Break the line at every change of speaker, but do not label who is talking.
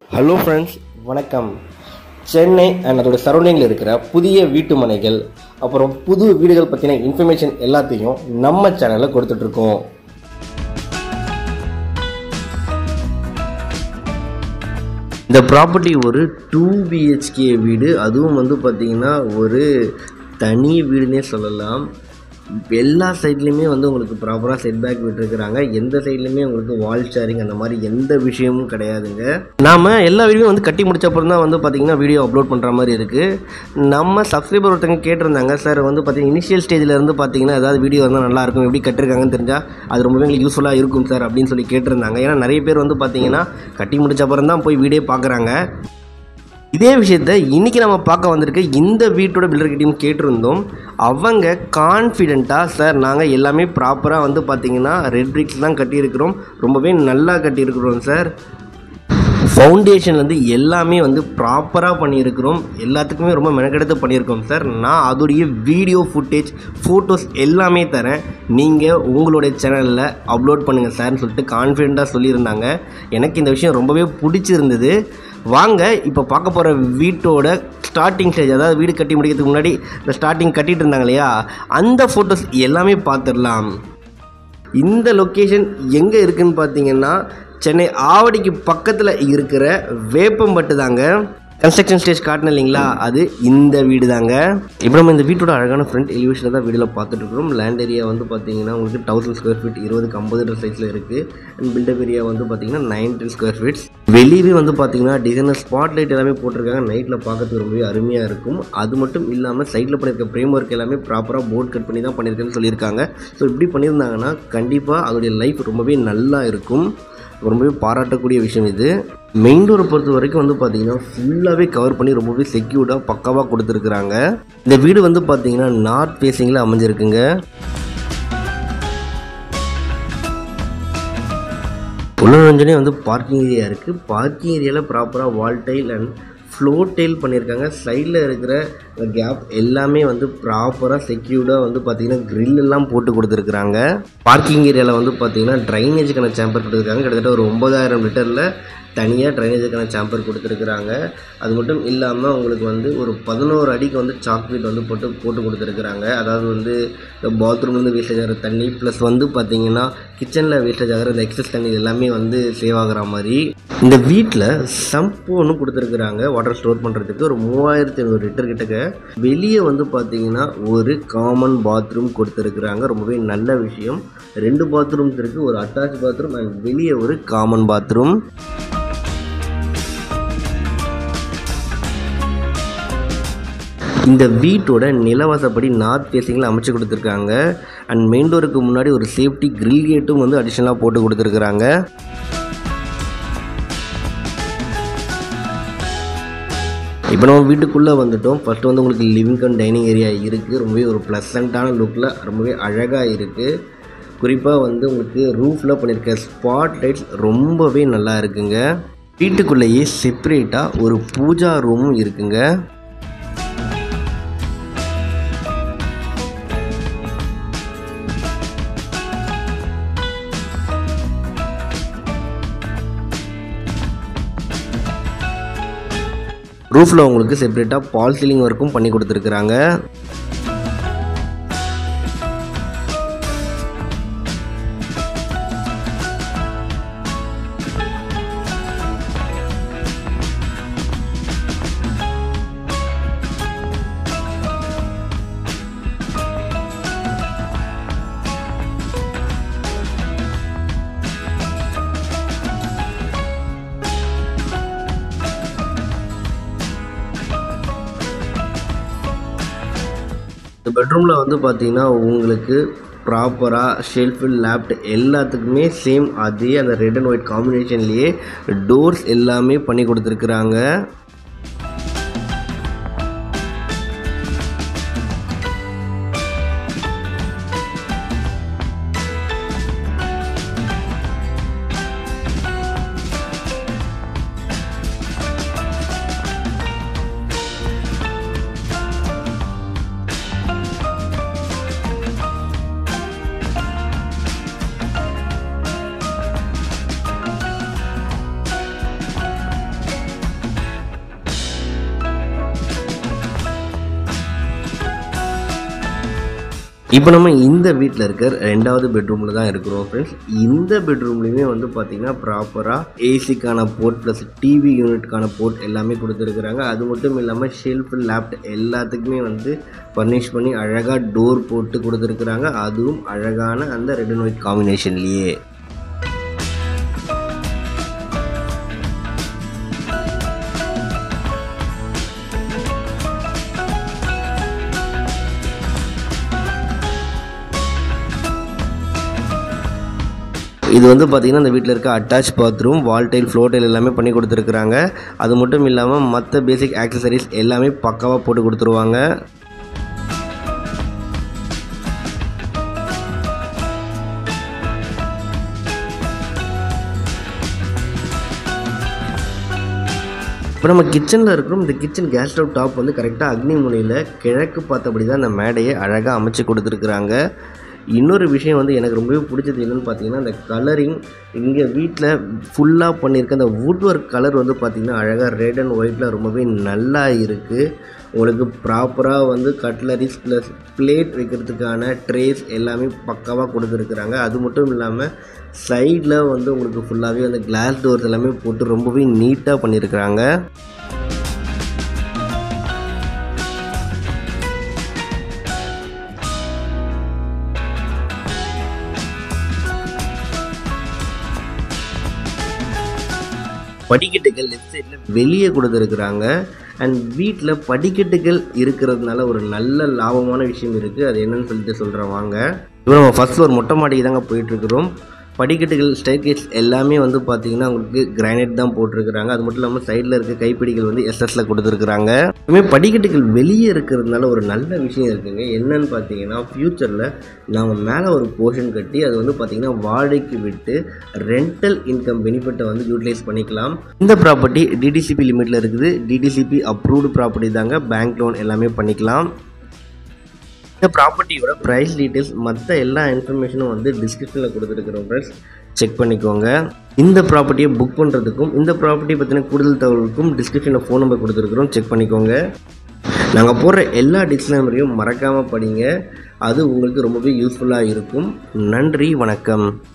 hello friends வணக்கம் Chennai and அதோட சரௌண்டிங்கில் இருக்கிற புதிய வீட்டு மனைகள் அப்புறம் புது வீடுகள் பற்றின இன்ஃபர்மேஷன் எல்லாத்தையும் நம்ம சேனலில் கொடுத்துட்ருக்கோம் இந்த ப்ராப்பர்ட்டி ஒரு டூ பிஹெச்கே வீடு அதுவும் வந்து பார்த்திங்கன்னா ஒரு தனி வீடுனே சொல்லலாம் எல்லா சைட்லேயுமே வந்து உங்களுக்கு ப்ராப்பராக செட் பேக் விட்டுருக்குறாங்க எந்த சைட்லையுமே உங்களுக்கு வால் ஷேரிங் அந்த மாதிரி எந்த விஷயமும் கிடையாதுங்க நாம் எல்லா வீடியோ வந்து கட்டி முடிச்ச அப்புறம் தான் வந்து பார்த்திங்கன்னா வீடியோ அப்லோட் பண்ணுற மாதிரி இருக்குது நம்ம சப்ஸ்கிரைபர் ஒருத்தங்க கேட்டிருந்தாங்க சார் வந்து பார்த்தீங்கன்னா இனிஷியல் ஸ்டேஜில் இருந்து பார்த்தீங்கன்னா ஏதாவது வீடியோ இருந்தால் நல்லாயிருக்கும் எப்படி கட்டிருக்காங்கன்னு தெரிஞ்சால் அது ரொம்பவே எங்களுக்கு யூஸ்ஃபுல்லாக இருக்கும் சார் அப்படின்னு சொல்லி கேட்டிருந்தாங்க ஏன்னா நிறைய பேர் வந்து பார்த்தீங்கன்னா கட்டி முடிச்ச அப்புறம் தான் போய் வீடியோ பார்க்குறாங்க இதே விஷயத்த இன்றைக்கி நம்ம பார்க்க வந்திருக்க இந்த வீட்டோட பில்டர்கிட்டையும் கேட்டிருந்தோம் அவங்க கான்ஃபிடெண்ட்டாக சார் நாங்கள் எல்லாமே ப்ராப்பராக வந்து பார்த்திங்கன்னா ரெட் பிரிக்ஸ் தான் கட்டியிருக்கிறோம் ரொம்பவே நல்லா கட்டியிருக்கிறோம் சார் ஃபவுண்டேஷன்லேருந்து எல்லாமே வந்து ப்ராப்பராக பண்ணியிருக்கிறோம் எல்லாத்துக்குமே ரொம்ப மெனக்கெடுத்து பண்ணியிருக்கோம் சார் நான் அதோடைய வீடியோ ஃபுட்டேஜ் ஃபோட்டோஸ் எல்லாமே தரேன் நீங்கள் உங்களுடைய சேனலில் அப்லோட் பண்ணுங்கள் சார்னு சொல்லிட்டு கான்ஃபிடெண்ட்டாக சொல்லியிருந்தாங்க எனக்கு இந்த விஷயம் ரொம்பவே பிடிச்சிருந்தது வாங்க இப்போ பார்க்க போகிற வீட்டோட ஸ்டார்டிங் ஸ்டேஜ் அதாவது வீடு கட்டி முடிக்கிறதுக்கு முன்னாடி இந்த ஸ்டார்டிங் கட்டிட்டு இருந்தாங்க இல்லையா அந்த ஃபோட்டோஸ் எல்லாமே பார்த்துடலாம் இந்த லொக்கேஷன் எங்கே இருக்குன்னு பார்த்தீங்கன்னா சென்னை ஆவடிக்கு பக்கத்தில் இருக்கிற வேப்பம்பட்டு தாங்க கன்ஸ்ட்ரக்ஷன் ஸ்டேஜ் காட்டின இல்லைங்களா அது இந்த வீடு தாங்க இப்போ நம்ம இந்த வீட்டோட அழகான ஃப்ரண்ட் எலிவேஷனில் தான் வீடியோவில் பார்த்துட்டு இருக்கிறோம் லேண்ட் ஏரியா வந்து பார்த்தீங்கன்னா உங்களுக்கு தௌசண்ட் ஸ்கொயர் ஃபீட் இருபதுக்கு ஐம்பது சைஸில் இருக்குது அண்ட் பில்டப் ஏரியா வந்து பார்த்தீங்கன்னா நைன்டீன் ஸ்கொயர் ஃபீட்ஸ் வெளியவே வந்து பார்த்தீங்கன்னா டிசைனர் ஸ்பாட் லைட் எல்லாமே போட்டிருக்காங்க நைட்டில் பார்க்கறதுக்கு ரொம்பவே அருமையாக இருக்கும் அது மட்டும் இல்லாமல் சைடில் பண்ணியிருக்க ஃப்ரேம் ஒர்க் எல்லாமே ப்ராப்பராக போர்ட் கட் பண்ணி தான் பண்ணியிருக்கேன்னு சொல்லியிருக்காங்க ஸோ இப்படி பண்ணியிருந்தாங்கன்னா கண்டிப்பாக அதோடைய லைஃப் ரொம்பவே நல்லா இருக்கும் ரொம்பவே பாராட்டக்கூடிய விஷயம் இது மெயின் டோரை பொறுத்த வரைக்கும் வந்து பார்த்தீங்கன்னா ஃபுல்லாகவே கவர் பண்ணி ரொம்பவே செக்யூர்டாக பக்காவாக கொடுத்துருக்குறாங்க இந்த வீடு வந்து பார்த்தீங்கன்னா நார்த் ஃபேஸிங்கில் அமைஞ்சிருக்குங்க புலரஞ்சனே வந்து பார்க்கிங் ஏரியா இருக்குது பார்க்கிங் ஏரியாவில் ப்ராப்பராக wall tile and floor tile பண்ணியிருக்காங்க சைடில் இருக்கிற கேப் எல்லாமே வந்து ப்ராப்பராக செக்யூர்டாக வந்து பார்த்தீங்கன்னா grill எல்லாம் போட்டு கொடுத்துருக்குறாங்க பார்க்கிங் ஏரியாவில் வந்து பார்த்தீங்கன்னா ட்ரைனேஜுக்கான சேம்பர் கொடுத்துருக்காங்க கிட்டத்தட்ட ஒரு ஒம்பதாயிரம் லிட்டரில் தனியாக ட்ரைனேஜுக்கான சேம்பர் கொடுத்துருக்குறாங்க அது மட்டும் இல்லாமல் உங்களுக்கு வந்து ஒரு பதினோரு அடிக்கு வந்து சாக்லேட் வந்து போட்டு போட்டு கொடுத்துருக்குறாங்க அதாவது வந்து இந்த பாத்ரூம்லேருந்து வேஸ்டேஜ் ஆகிற தண்ணி ப்ளஸ் வந்து பார்த்தீங்கன்னா கிச்சனில் வேஸ்டேஜ் ஆகிற இந்த எக்ஸஸ் தண்ணி இது எல்லாமே வந்து சேவ் ஆகிற மாதிரி இந்த வீட்டில் சம்பு ஒன்று கொடுத்துருக்குறாங்க வாட்டர் ஸ்டோர் பண்ணுறதுக்கு ஒரு மூவாயிரத்தி ஐநூறு லிட்டர் கிட்டக்க வெளியே வந்து பார்த்தீங்கன்னா ஒரு காமன் பாத்ரூம் கொடுத்துருக்குறாங்க ரொம்பவே நல்ல விஷயம் ரெண்டு பாத்ரூம்ஸ் இருக்குது ஒரு அட்டாச் பாத்ரூம் அண்ட் வெளியே ஒரு காமன் பாத்ரூம் இந்த வீட்டோட நிலவாசப்படி நார்த் ஃபேஸிங்கில் அமைச்சு கொடுத்துருக்காங்க அண்ட் மெயின் டோருக்கு முன்னாடி ஒரு சேஃப்டி கிரில் கேட்டும் வந்து அடிஷ்னலாக போட்டு கொடுத்துருக்குறாங்க இப்போ நம்ம வீட்டுக்குள்ளே வந்துட்டோம் ஃபஸ்ட்டு வந்து உங்களுக்கு லிவிங் அண்ட் டைனிங் ஏரியா இருக்குது ரொம்பவே ஒரு ப்ளசண்ட்டான லுக்கில் ரொம்பவே அழகாக இருக்குது குறிப்பாக வந்து உங்களுக்கு ரூஃபில் பண்ணியிருக்க ஸ்பாட் லைட்ஸ் ரொம்பவே நல்லா இருக்குங்க வீட்டுக்குள்ளேயே செப்பரேட்டாக ஒரு பூஜா ரூமும் இருக்குங்க ரூஃபில் உங்களுக்கு செப்பரேட்டாக பால் சீலிங் ஒர்க்கும் பண்ணி கொடுத்துருக்குறாங்க இந்த பெட்ரூமில் வந்து பார்த்தீங்கன்னா உங்களுக்கு ப்ராப்பராக ஷெல்ஃபு லேப்ட் எல்லாத்துக்குமே சேம் அதே அந்த ரெட் அண்ட் ஒயிட் காம்பினேஷன்லேயே டோர்ஸ் எல்லாமே பண்ணி கொடுத்துருக்குறாங்க இப்போ நம்ம இந்த வீட்டில் இருக்க ரெண்டாவது பெட்ரூமில் தான் இருக்கிறோம் ஃப்ரெண்ட்ஸ் இந்த பெட்ரூம்லேயுமே வந்து பார்த்திங்கன்னா ப்ராப்பராக ஏசிக்கான போர்ட் ப்ளஸ் டிவி யூனிட்கான போர்ட் எல்லாமே கொடுத்துருக்குறாங்க அது மட்டும் இல்லாமல் ஷெல்ஃப் லேப்ட் எல்லாத்துக்குமே வந்து ஃபர்னிஷ் பண்ணி அழகாக டோர் போட்டு கொடுத்துருக்குறாங்க அதுவும் அழகான அந்த ரெட் அண்ட் ஒயிட் காம்பினேஷன்லேயே இது வந்து பார்த்திங்கன்னா இந்த வீட்டில் இருக்க attach bathroom wall tile floor tile எல்லாமே பண்ணி கொடுத்துருக்குறாங்க அது மட்டும் இல்லாமல் மற்ற பேசிக் ஆக்சசரிஸ் எல்லாமே பக்காவாக போட்டு கொடுத்துருவாங்க இப்போ நம்ம கிச்சனில் இருக்கிறோம் இந்த கிச்சன் கேஸ் ஸ்டவ் டாப் வந்து கரெக்டாக அக்னி முனையில் கிழக்கு பார்த்தபடி தான் அந்த மேடையை அழகாக அமைச்சு கொடுத்துருக்குறாங்க இன்னொரு விஷயம் வந்து எனக்கு ரொம்பவே பிடிச்சது என்னென்னு பார்த்தீங்கன்னா அந்த கலரிங் இங்கே வீட்டில் ஃபுல்லாக பண்ணியிருக்க அந்த வுட் ஒர்க் கலர் வந்து பார்த்திங்கன்னா அழகாக ரெட் அண்ட் ஒயிட்டில் ரொம்பவே நல்லா இருக்குது உங்களுக்கு ப்ராப்பராக வந்து கட்லரிஸ் ப்ளஸ் பிளேட் வைக்கிறதுக்கான ட்ரேஸ் எல்லாமே பக்காவாக கொடுத்துருக்குறாங்க அது மட்டும் இல்லாமல் சைடில் வந்து உங்களுக்கு ஃபுல்லாகவே அந்த கிளாஸ் டோர்ஸ் எல்லாமே போட்டு ரொம்பவே நீட்டாக பண்ணியிருக்கிறாங்க படிக்கட்டுகள் லெஃப்ட் சைடில் வெளியே கொடுத்துருக்குறாங்க அண்ட் வீட்டில் படிக்கட்டுகள் இருக்கிறதுனால ஒரு நல்ல லாபமான விஷயம் இருக்குது அது என்னன்னு சொல்லிட்டு சொல்கிறேன் வாங்க இப்போ நம்ம ஃபஸ்ட் ஃப்ளோர் மொட்டை மாடிக்கு தாங்க போயிட்டுருக்குறோம் படிக்கட்டுகள் ஸ்டேர்கேஸ் எல்லாமே வந்து பார்த்தீங்கன்னா உங்களுக்கு கிரானைட் தான் போட்டிருக்கிறாங்க அது மட்டும் இல்லாமல் சைடில் இருக்க கைப்பிடிகள் வந்து எஸ்எஸ்ல கொடுத்துருக்குறாங்க இதுவுமே படிக்கட்டுகள் வெளியே இருக்கிறதுனால ஒரு நல்ல விஷயம் இருக்குங்க என்னன்னு பார்த்தீங்கன்னா ஃப்யூச்சரில் நாம் மேலே ஒரு போர்ஷன் கட்டி அது வந்து பார்த்தீங்கன்னா வாடகைக்கு விட்டு ரெண்டல் இன்கம் பெனிஃபிட்டை வந்து யூட்டிலைஸ் பண்ணிக்கலாம் இந்த ப்ராப்பர்ட்டி டிடிசிபி லிமிட்டில் இருக்குது டிடிசிபி அப்ரூவ்டு ப்ராப்பர்ட்டி தாங்க பேங்க் லோன் எல்லாமே பண்ணிக்கலாம் இந்த ப்ராப்பர்ட்டியோட ப்ரைஸ் டீட்டெயில்ஸ் மற்ற எல்லா இன்ஃபர்மேஷனும் வந்து டிஸ்கிரிப்ஷனில் கொடுத்துருக்குறோம் ஃப்ரெண்ட்ஸ் செக் பண்ணிக்கோங்க இந்த ப்ராப்பர்ட்டியை புக் பண்ணுறதுக்கும் இந்த ப்ராப்பர்ட்டி பற்றின கூடுதல் தகவலுக்கும் டிஸ்கிரிப்ஷனில் ஃபோன் நம்பர் கொடுத்துருக்குறோம் செக் பண்ணிக்கோங்க நாங்கள் போடுற எல்லா டிஸ்க்ளைமரையும் மறக்காமல் படிங்க அது உங்களுக்கு ரொம்பவே யூஸ்ஃபுல்லாக இருக்கும் நன்றி வணக்கம்